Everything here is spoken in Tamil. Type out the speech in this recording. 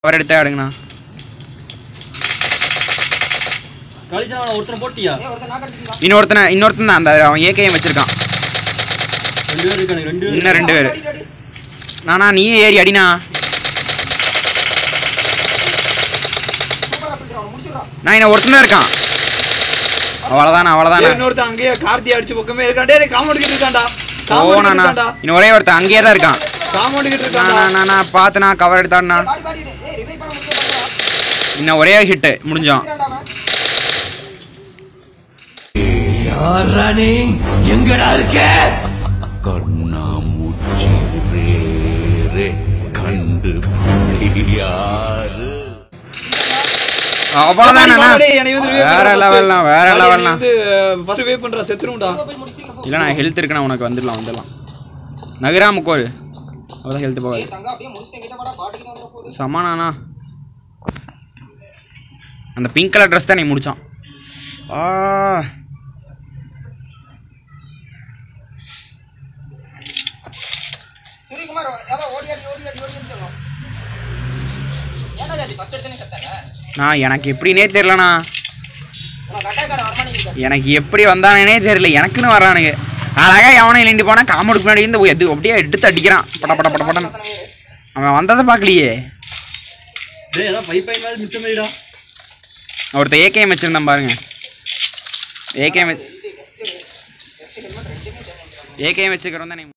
கவர் எடுத்தே ஆடுங்கண்ணா கழிச்சா ஒருத்தனை போட்டியா இன்னொருத்தனை இன்னொருத்தன் தான் அந்த அவன் ஏகேஎம் வச்சிருக்கான் ரெண்டு பேர் இருக்கானுங்க ரெண்டு பேர் இன்னும் ரெண்டு பேர் நானா நீயே ஏறி அடினா நான் என்ன ஒருத்தன் தான் இருக்கான் அவ்வளவுதானா அவ்வளவுதானா இன்னொருத்தன் அங்கேயே கார்த்தி அடிச்சு பக்கமே இருக்கான் டேய் காம்பவுண்ட் கிட்ட இருக்கான்டா போனாண்ணா காம்பவுண்ட் இருக்கான்டா இன்னும் ஒரே ஒருத்தன் அங்கேயே தான் இருக்கான் காம்பவுண்ட் கிட்ட நான் இருக்கான்டா நான் நான் பார்த்துனா கவர் எடுத்தான்னா இன்னும் ஒரே ஹிட் முடிஞ்சோம் யாரானே எங்கடா இருக்க கண்ணா மூச்சி ரே கண்டு யாரு அவ்வளவுதானா டேய், என்னை வந்து revive வேற பண்றா லெவல்லாம் first. வேற டேய், லெவல்லாம் என்னை வந்து ஃபர்ஸ்ட் வேவ் பண்றா செத்துரும்டா இல்ல நான் ஹெல்த் இருக்குண்ணா உனக்கு வந்துடலாம் வந்துடலாம் நகரா முக்கோல் அவ்வளோ ஹெல்த் போகாது சமானானா அந்த பிங்க் கலர் ட்ரெஸ் தான் நீ முடிச்சான் ஆ நான் எனக்கு எப்படினே தெரியலண்ணா எனக்கு எப்படி வந்தானே தெரியல எனக்குன்னு வர்றானுங்க அழகா எவனும் இல்லைண்டு போனா காமெடுக்கு முன்னாடி இருந்து எது அப்படியே எடுத்து அடிக்கிறான் பட பட பட படன்னு அவன் வந்ததை பார்க்கலையே டேய் அதான் பைப் பைப் மாதிரி மிச்சம் மாதிரிடா ஒருத்தர் ஏகேஎம் வச்சிருந்தான் பாருங்க ஏகேஎம் வச்சு ஏகேஎம் வச்சுக்கிறவன் தான்